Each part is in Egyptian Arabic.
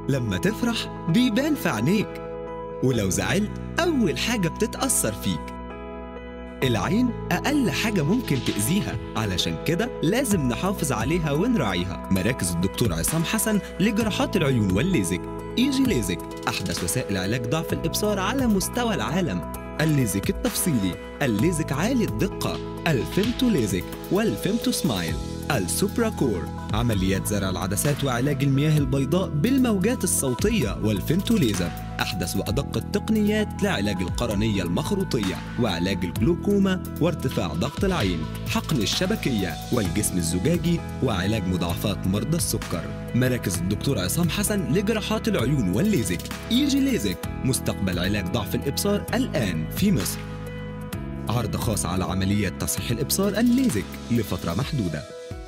لما تفرح بيبان في عينيك ولو زعلت أول حاجة بتتأثر فيك العين أقل حاجة ممكن تأذيها علشان كده لازم نحافظ عليها ونراعيها مراكز الدكتور عصام حسن لجراحات العيون والليزك إيجي ليزك أحدث وسائل علاج ضعف الإبصار على مستوى العالم الليزك التفصيلي الليزك عالي الدقة الفيمتو ليزك والفيمتو سمايل السوبرا كور عمليات زرع العدسات وعلاج المياه البيضاء بالموجات الصوتية والفيمتو ليزر أحدث وأدق التقنيات لعلاج القرنية المخروطية وعلاج الجلوكوما وارتفاع ضغط العين حقن الشبكية والجسم الزجاجي وعلاج مضاعفات مرضى السكر مراكز الدكتور عصام حسن لجراحات العيون والليزك يجي ليزك مستقبل علاج ضعف الإبصار الآن في مصر عرض خاص على عمليات تصحيح الإبصار الليزك لفترة محدودة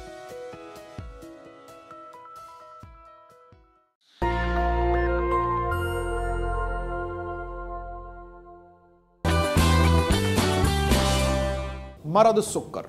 مرض السكر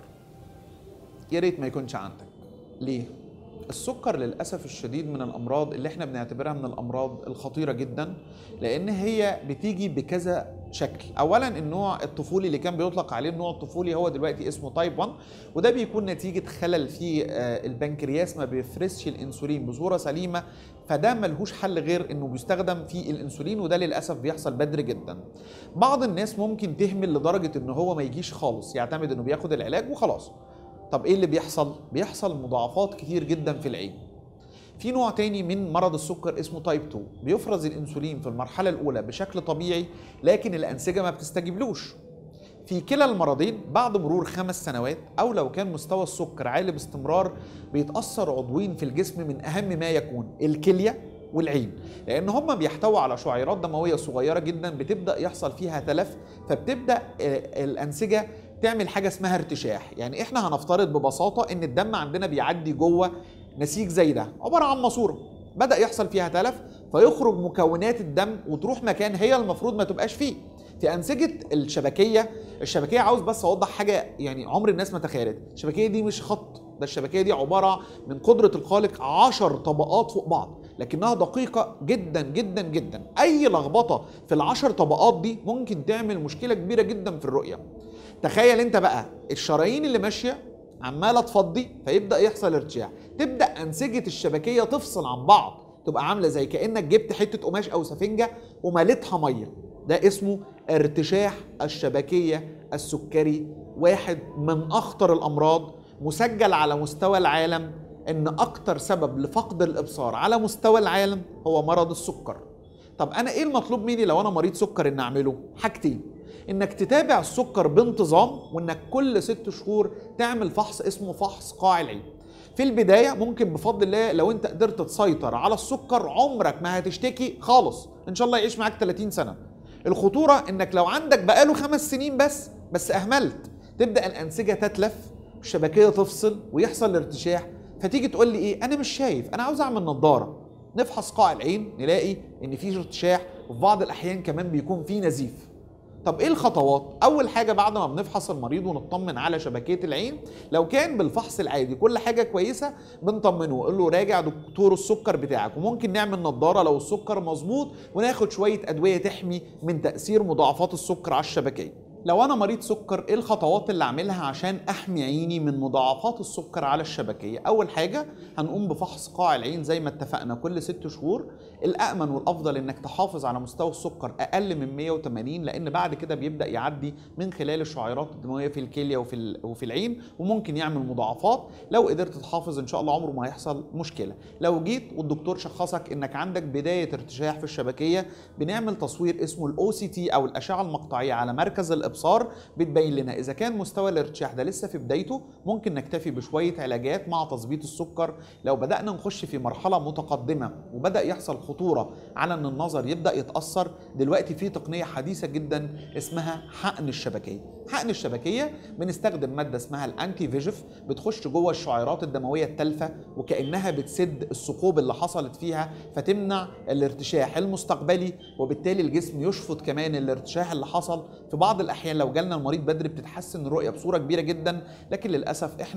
يا ريت ما يكونش عندك ليه السكر للاسف الشديد من الامراض اللي احنا بنعتبرها من الامراض الخطيره جدا لان هي بتيجي بكذا شكل اولا النوع الطفولي اللي كان بيطلق عليه النوع الطفولي هو دلوقتي اسمه تايب 1 وده بيكون نتيجه خلل في آه، البنكرياس ما بيفرزش الانسولين بصوره سليمه فده ملهوش حل غير انه بيستخدم في الانسولين وده للاسف بيحصل بدري جدا بعض الناس ممكن تهمل لدرجه ان هو ما يجيش خالص يعتمد انه بياخد العلاج وخلاص طب ايه اللي بيحصل بيحصل مضاعفات كتير جدا في العين في نوع تاني من مرض السكر اسمه تايب 2 بيفرز الانسولين في المرحله الاولى بشكل طبيعي لكن الانسجه ما بتستجيبلوش في كلا المرضين بعد مرور خمس سنوات او لو كان مستوى السكر عالي باستمرار بيتاثر عضوين في الجسم من اهم ما يكون الكليه والعين لان هم بيحتووا على شعيرات دمويه صغيره جدا بتبدا يحصل فيها تلف فبتبدا آه، الانسجه تعمل حاجه اسمها ارتشاح يعني احنا هنفترض ببساطه ان الدم عندنا بيعدي جوه نسيج زي ده عباره عن ماسوره بدا يحصل فيها تلف فيخرج مكونات الدم وتروح مكان هي المفروض ما تبقاش فيه في انسجه الشبكيه الشبكيه عاوز بس اوضح حاجه يعني عمر الناس ما تخيلت الشبكيه دي مش خط ده الشبكيه دي عباره من قدره الخالق عشر طبقات فوق بعض لكنها دقيقه جدا جدا جدا اي لخبطه في العشر طبقات دي ممكن تعمل مشكله كبيره جدا في الرؤيه تخيل انت بقى الشرايين اللي ماشيه عماله تفضي فيبدا يحصل ارتجاع تبدا انسجه الشبكيه تفصل عن بعض تبقى عامله زي كانك جبت حته قماش او سفنجه ومليتها ميه ده اسمه ارتشاح الشبكيه السكري واحد من اخطر الامراض مسجل على مستوى العالم ان اكتر سبب لفقد الابصار على مستوى العالم هو مرض السكر طب انا ايه المطلوب مني لو انا مريض سكر ان اعمله حاجتين انك تتابع السكر بانتظام وانك كل ست شهور تعمل فحص اسمه فحص قاع العين في البداية ممكن بفضل الله لو انت قدرت تسيطر على السكر عمرك ما هتشتكي خالص ان شاء الله يعيش معاك 30 سنة الخطورة انك لو عندك بقاله خمس سنين بس بس اهملت تبدأ الانسجة تتلف الشبكية تفصل ويحصل ارتشاح فتيجي تقول لي ايه انا مش شايف انا عاوز اعمل نظارة نفحص قاع العين نلاقي ان في ارتشاح وفي بعض الاحيان كمان بيكون في نزيف طب ايه الخطوات؟ أول حاجة بعد ما بنفحص المريض ونطمن على شبكية العين، لو كان بالفحص العادي كل حاجة كويسة بنطمنه ونقول له راجع دكتور السكر بتاعك وممكن نعمل نظارة لو السكر مظبوط وناخد شوية أدوية تحمي من تأثير مضاعفات السكر على الشبكية. لو انا مريض سكر ايه الخطوات اللي اعملها عشان احمي عيني من مضاعفات السكر على الشبكيه اول حاجه هنقوم بفحص قاع العين زي ما اتفقنا كل ست شهور الامن والافضل انك تحافظ على مستوى السكر اقل من 180 لان بعد كده بيبدا يعدي من خلال الشعيرات الدمويه في الكليه وفي ال- وفي العين وممكن يعمل مضاعفات لو قدرت تحافظ ان شاء الله عمره ما هيحصل مشكله لو جيت والدكتور شخصك انك عندك بدايه ارتشاح في الشبكيه بنعمل تصوير اسمه الاو سي تي او الاشعه المقطعيه على مركز الابصار بتبين لنا اذا كان مستوى الارتشاح ده لسه في بدايته ممكن نكتفي بشويه علاجات مع تظبيط السكر لو بدانا نخش في مرحله متقدمه وبدا يحصل خطوره على ان النظر يبدا يتاثر دلوقتي في تقنيه حديثه جدا اسمها حقن الشبكيه حقن الشبكيه بنستخدم ماده اسمها الانتي فيجف بتخش جوه الشعيرات الدمويه التالفه وكانها بتسد الثقوب اللي حصلت فيها فتمنع الارتشاح المستقبلي وبالتالي الجسم يشفط كمان الارتشاح اللي حصل في بعض الاحيان لو جالنا المريض بدري بتتحسن الرؤيه بصوره كبيره جدا لكن للاسف احنا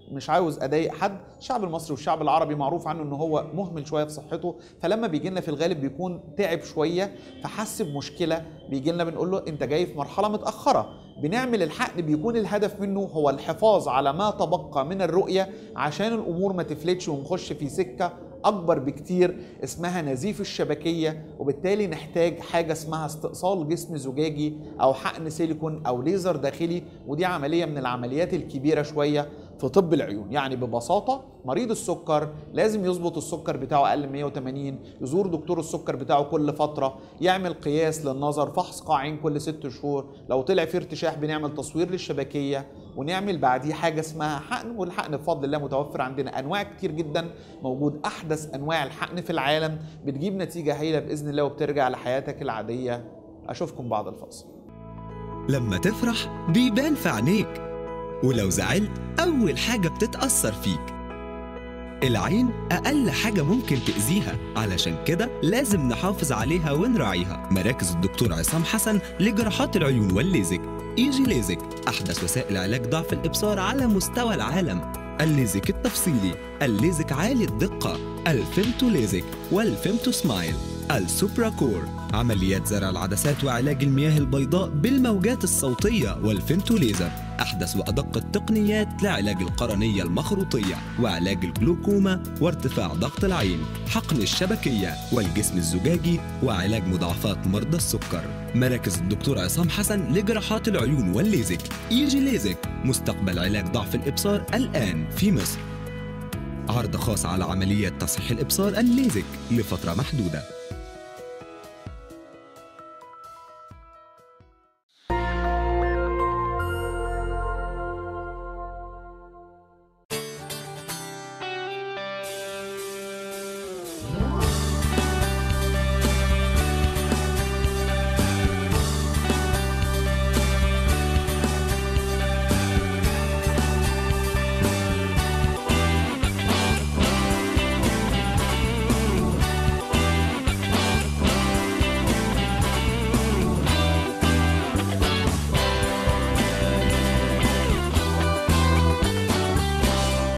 مش عاوز اضايق حد الشعب المصري والشعب العربي معروف عنه ان هو مهمل شويه في صحته فلما بيجي لنا في الغالب بيكون تعب شويه فحس بمشكله بيجي لنا بنقول له انت جاي في مرحله متاخره بنعمل الحقن بيكون الهدف منه هو الحفاظ على ما تبقى من الرؤيه عشان الامور ما تفلتش ونخش في سكه اكبر بكتير اسمها نزيف الشبكيه وبالتالي نحتاج حاجه اسمها استئصال جسم زجاجي او حقن سيليكون او ليزر داخلي ودي عمليه من العمليات الكبيره شويه في طب العيون يعني ببساطه مريض السكر لازم يظبط السكر بتاعه اقل من 180 يزور دكتور السكر بتاعه كل فتره يعمل قياس للنظر فحص قاعين كل ست شهور لو طلع فيه ارتشاح بنعمل تصوير للشبكيه ونعمل بعديه حاجه اسمها حقن والحقن بفضل الله متوفر عندنا انواع كتير جدا موجود احدث انواع الحقن في العالم بتجيب نتيجه هايله باذن الله وبترجع لحياتك العاديه اشوفكم بعد الفاصل لما تفرح بيبان في عينيك ولو زعلت أول حاجة بتتأثر فيك العين أقل حاجة ممكن تأذيها علشان كده لازم نحافظ عليها ونراعيها مراكز الدكتور عصام حسن لجراحات العيون والليزك إيجي ليزك أحدث وسائل علاج ضعف الإبصار على مستوى العالم الليزك التفصيلي الليزك عالي الدقة الفيمتو ليزك والفيمتو سمايل السوبرا كور عمليات زرع العدسات وعلاج المياه البيضاء بالموجات الصوتية والفيمتو ليزر أحدث وأدق التقنيات لعلاج القرنية المخروطية وعلاج الجلوكوما وارتفاع ضغط العين حقن الشبكية والجسم الزجاجي وعلاج مضاعفات مرضى السكر مراكز الدكتور عصام حسن لجراحات العيون والليزك يجي ليزك مستقبل علاج ضعف الإبصار الآن في مصر عرض خاص على عمليات تصحيح الإبصار الليزك لفترة محدودة